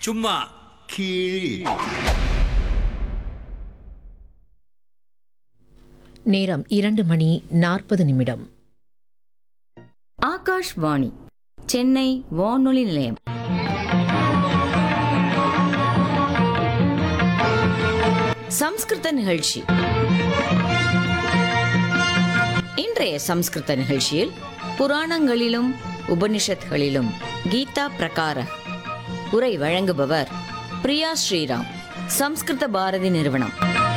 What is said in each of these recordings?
சும்மா கீழ் நேரம் இரண்டு மணி நாற்பது நிமிடம் ஆகாஷ்வாணி சென்னை வானொலி நிலையம் சம்ஸ்கிருத நிகழ்ச்சி இன்றைய சம்ஸ்கிருத நிகழ்ச்சியில் புராணங்களிலும் உபனிஷத்களிலும் கீதா பிரகார உரை வழங்குபவர் பிரியா ஸ்ரீராம் சம்ஸ்கிருத பாரதி நிறுவனம்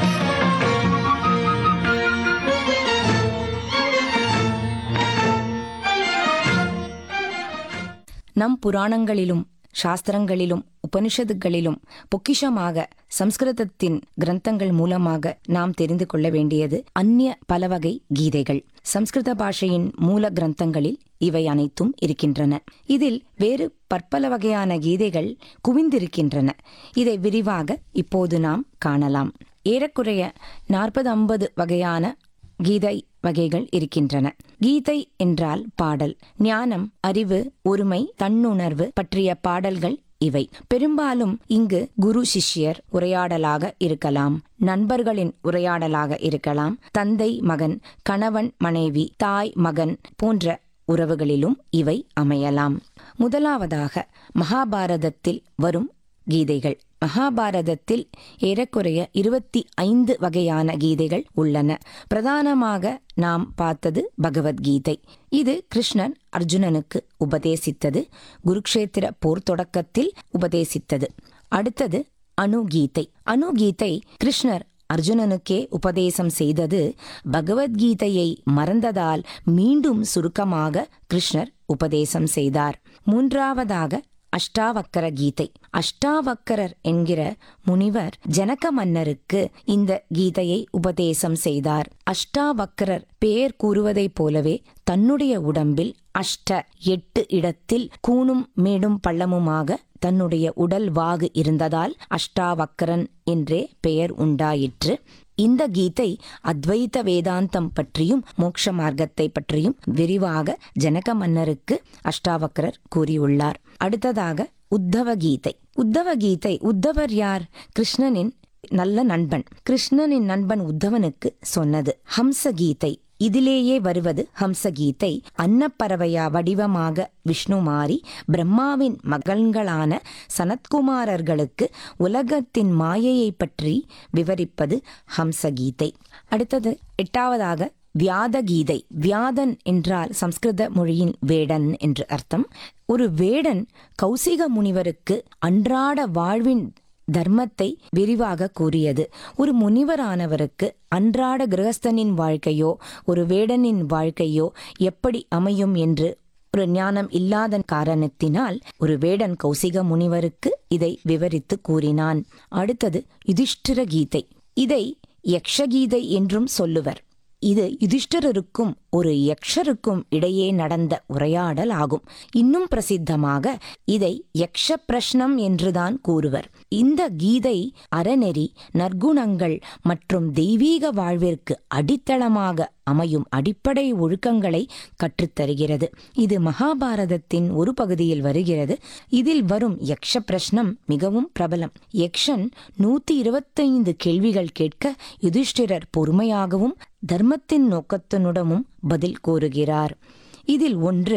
நம் புராணங்களிலும் சாஸ்திரங்களிலும் உபனிஷத்துகளிலும் பொக்கிஷமாக சம்ஸ்கிருதத்தின் கிரந்தங்கள் மூலமாக நாம் தெரிந்து கொள்ள வேண்டியது அந்நிய பலவகை கீதைகள் சம்ஸ்கிருத பாஷையின் மூல கிரந்தங்களில் இவை அனைத்தும் இருக்கின்றன இதில் வேறு பற்பல வகையான கீதைகள் குவிந்திருக்கின்றன இதை விரிவாக இப்போது நாம் காணலாம் ஏறக்குறைய நாற்பது ஐம்பது வகையான கீதை வகைகள் இருக்கின்றன கீதை என்றால் பாடல் ஞானம் அறிவு ஒருமை தன்னுணர்வு பற்றிய பாடல்கள் இவை பெரும்பாலும் இங்கு குரு சிஷ்யர் உரையாடலாக இருக்கலாம் நண்பர்களின் உரையாடலாக இருக்கலாம் தந்தை மகன் கணவன் மனைவி தாய் மகன் போன்ற உறவுகளிலும் இவை அமையலாம் முதலாவதாக மகாபாரதத்தில் வரும் கீதைகள் மகாபாரதத்தில் ஏறக்குறைய இருபத்தி ஐந்து வகையான கீதைகள் உள்ளன பிரதானமாக நாம் பார்த்தது பகவத்கீதை இது கிருஷ்ணன் அர்ஜுனனுக்கு உபதேசித்தது குருக்ஷேத்திர போர் தொடக்கத்தில் உபதேசித்தது அடுத்தது அணுகீதை அணுகீதை கிருஷ்ணர் அர்ஜுனனுக்கே உபதேசம் செய்தது பகவத்கீதையை மறந்ததால் மீண்டும் சுருக்கமாக கிருஷ்ணர் உபதேசம் செய்தார் மூன்றாவதாக அஷ்டாவக்கர கீதை அஷ்டாவக்கரர் என்கிற முனிவர் ஜனக மன்னருக்கு இந்த கீதையை உபதேசம் செய்தார் அஷ்டாவக்கரர் பெயர் கூறுவதைப் போலவே தன்னுடைய உடம்பில் அஷ்ட எட்டு இடத்தில் கூணும் மேடும் பள்ளமுமாக தன்னுடைய உடல் வாகு இருந்ததால் அஷ்டாவக்கரன் என்றே பெயர் உண்டாயிற்று இந்த கீதை அத்வைத வேதாந்தம் பற்றியும் மோட்ச மார்க்கத்தை பற்றியும் விரிவாக ஜனக மன்னருக்கு அஷ்டாவக்கரர் கூறியுள்ளார் அடுத்ததாக உத்தவ கீதை உத்தவ கீதை உத்தவர் யார் கிருஷ்ணனின் நல்ல நண்பன் கிருஷ்ணனின் நண்பன் உத்தவனுக்கு சொன்னது ஹம்ச கீதை இதிலேயே வருவது ஹம்சகீதை அன்னப்பறவையா வடிவமாக விஷ்ணு மாறி பிரம்மாவின் மகன்களான சனத்குமாரர்களுக்கு உலகத்தின் மாயையை பற்றி விவரிப்பது ஹம்சகீதை அடுத்தது எட்டாவதாக வியாத கீதை வியாதன் என்றால் சம்ஸ்கிருத மொழியின் வேடன் என்று அர்த்தம் ஒரு வேடன் கௌசிக முனிவருக்கு அன்றாட வாழ்வின் தர்மத்தை விரிவாக கூறியது ஒரு முனிவரானவருக்கு அன்றாட கிரகஸ்தனின் வாழ்க்கையோ ஒரு வேடனின் வாழ்க்கையோ எப்படி அமையும் என்று ஒரு ஞானம் இல்லாத காரணத்தினால் ஒரு வேடன் கௌசிக முனிவருக்கு இதை விவரித்து கூறினான் அடுத்தது யுதிஷ்டிர கீதை இதை யக்ஷகீதை என்றும் சொல்லுவர் இது யுதிஷ்டருக்கும் ஒரு யக்ஷருக்கும் இடையே நடந்த உரையாடல் ஆகும் இன்னும் பிரசித்தமாக இதை யக்ஷ பிரஷ்னம் என்றுதான் கூறுவர் இந்த கீதை அறநெறி நற்குணங்கள் மற்றும் தெய்வீக வாழ்விற்கு அடித்தளமாக அமையும் அடிப்படை ஒழுக்கங்களை கற்றுத்தருகிறது இது மகாபாரதத்தின் ஒரு பகுதியில் வருகிறது இதில் வரும் யக்ஷ பிரஷ்னம் மிகவும் பிரபலம் யக்ஷன் நூத்தி இருபத்தைந்து கேள்விகள் கேட்க யுதிஷ்டிரர் பொறுமையாகவும் தர்மத்தின் நோக்கத்தினுடமும் பதில் கூறுகிறார் இதில் ஒன்று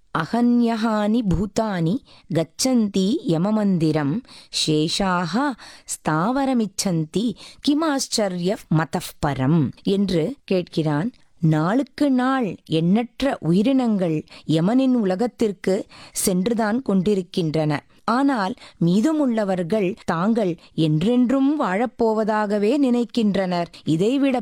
அகன்யஹானி பூதானி கச்சந்தி யமமந்திரம் சேஷாக ஸ்தாவரமிச்சந்தி கிமாச்சரிய மதப்பரம் என்று கேட்கிறான் நாளுக்கு நாள் எண்ணற்ற உயிரினங்கள் யமனின் உலகத்திற்கு சென்றுதான் கொண்டிருக்கின்றன ஆனால் மீதமுள்ளவர்கள் தாங்கள் என்றென்றும் வாழப்போவதாகவே நினைக்கின்றனர் இதைவிட